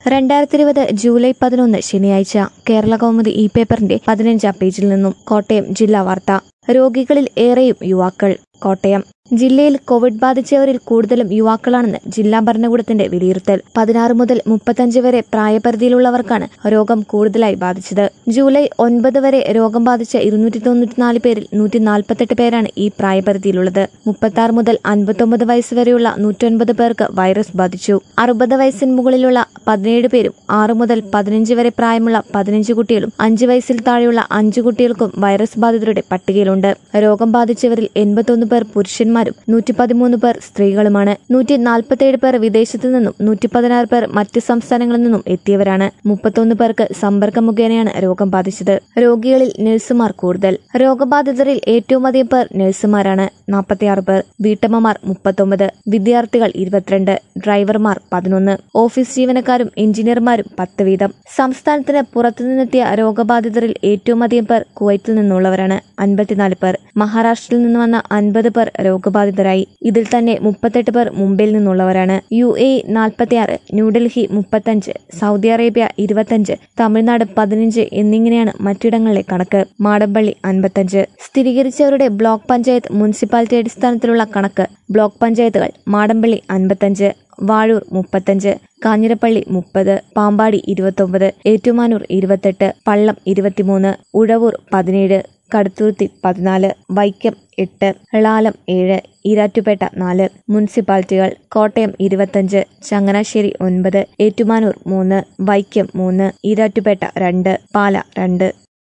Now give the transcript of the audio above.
രണ്ടായിരത്തി ഇരുപത് ജൂലൈ പതിനൊന്ന് ശനിയാഴ്ച കേരള കൗമുദി ഇ പേപ്പറിന്റെ പതിനഞ്ചാം പേജിൽ നിന്നും കോട്ടയം ജില്ലാ വാർത്ത രോഗികളിൽ ഏറെയും യുവാക്കൾ കോട്ടയം ജില്ലയിൽ കോവിഡ് ബാധിച്ചവരിൽ കൂടുതലും യുവാക്കളാണെന്ന് ജില്ലാ ഭരണകൂടത്തിന്റെ വിലയിരുത്തൽ പതിനാറ് മുതൽ മുപ്പത്തഞ്ച് വരെ പ്രായപരിധിയിലുള്ളവർക്കാണ് രോഗം കൂടുതലായി ബാധിച്ചത് ജൂലൈ ഒൻപത് വരെ രോഗം ബാധിച്ച ഇരുന്നൂറ്റി തൊണ്ണൂറ്റിനാല് പേരിൽ നൂറ്റി നാൽപ്പത്തെട്ട് പേരാണ് ഈ പ്രായപരിധിയിലുള്ളത് മുപ്പത്തി ആറ് മുതൽ അൻപത്തൊമ്പത് വയസ്സ് വരെയുള്ള നൂറ്റൊൻപത് പേർക്ക് വൈറസ് ബാധിച്ചു അറുപത് വയസ്സിന് മുകളിലുള്ള പതിനേഴ് പേരും ആറ് മുതൽ പതിനഞ്ച് വരെ പ്രായമുള്ള പതിനഞ്ച് കുട്ടികളും അഞ്ച് വയസ്സിൽ താഴെയുള്ള അഞ്ചു കുട്ടികൾക്കും വൈറസ് ബാധിതരുടെ പട്ടികയിലുണ്ട് രോഗം ബാധിച്ചവരിൽ എൺപത്തൊന്ന് പേർ പുരുഷന്മാരും നൂറ്റി പതിമൂന്ന് പേർ സ്ത്രീകളുമാണ് നൂറ്റി നാൽപ്പത്തിയേഴ് പേർ വിദേശത്തു നിന്നും നൂറ്റി പതിനാറ് പേർ മറ്റ് സംസ്ഥാനങ്ങളിൽ നിന്നും എത്തിയവരാണ് മുപ്പത്തൊന്ന് പേർക്ക് സമ്പർക്കം മുഖേനയാണ് രോഗം ബാധിച്ചത് രോഗികളിൽ നഴ്സുമാർ കൂടുതൽ രോഗബാധിതരിൽ ഏറ്റവും അധികം പേർ നഴ്സുമാരാണ് നാൽപ്പത്തിയാറ് പേർ വീട്ടമ്മമാർ മുപ്പത്തൊമ്പത് വിദ്യാർത്ഥികൾ ഇരുപത്തിരണ്ട് ഡ്രൈവർമാർ പതിനൊന്ന് ഓഫീസ് ജീവനക്കാരും എഞ്ചിനീയർമാരും പത്ത് വീതം സംസ്ഥാനത്തിന് പുറത്തുനിന്നെത്തിയ രോഗബാധിതരിൽ ഏറ്റവും അധികം പേർ കുവൈറ്റിൽ നിന്നുള്ളവരാണ് അൻപത്തിനാല് പേർ മഹാരാഷ്ട്രയിൽ നിന്ന് വന്ന അൻപത് പേർ രോഗബാധിതരായി ഇതിൽ തന്നെ മുപ്പത്തെട്ട് പേർ മുംബൈയിൽ നിന്നുള്ളവരാണ് യു എ നാൽപ്പത്തിയാറ് ന്യൂഡൽഹി മുപ്പത്തഞ്ച് സൗദി അറേബ്യ ഇരുപത്തഞ്ച് തമിഴ്നാട് പതിനഞ്ച് എന്നിങ്ങനെയാണ് മറ്റിടങ്ങളിലെ കണക്ക് മാടമ്പള്ളി അൻപത്തഞ്ച് സ്ഥിരീകരിച്ചവരുടെ ബ്ലോക്ക് പഞ്ചായത്ത് മുനിസിപ്പാലിറ്റി അടിസ്ഥാനത്തിലുള്ള കണക്ക് ബ്ലോക്ക് പഞ്ചായത്തുകൾ മാടമ്പള്ളി അൻപത്തഞ്ച് വാഴൂർ മുപ്പത്തഞ്ച് കാഞ്ഞിരപ്പള്ളി മുപ്പത് പാമ്പാടി ഇരുപത്തൊമ്പത് ഏറ്റുമാനൂർ ഇരുപത്തെട്ട് പള്ളം ഇരുപത്തിമൂന്ന് ഉഴവൂർ പതിനേഴ് കടുത്തുരുത്തി പതിനാല് വൈക്കം എട്ട് എളാലം ഏഴ് ഈരാറ്റുപേട്ട നാല് മുനിസിപ്പാലിറ്റികൾ കോട്ടയം ഇരുപത്തഞ്ച് ചങ്ങനാശ്ശേരി ഒൻപത് ഏറ്റുമാനൂർ മൂന്ന് വൈക്കം മൂന്ന് ഈരാറ്റുപേട്ട രണ്ട് പാല രണ്ട്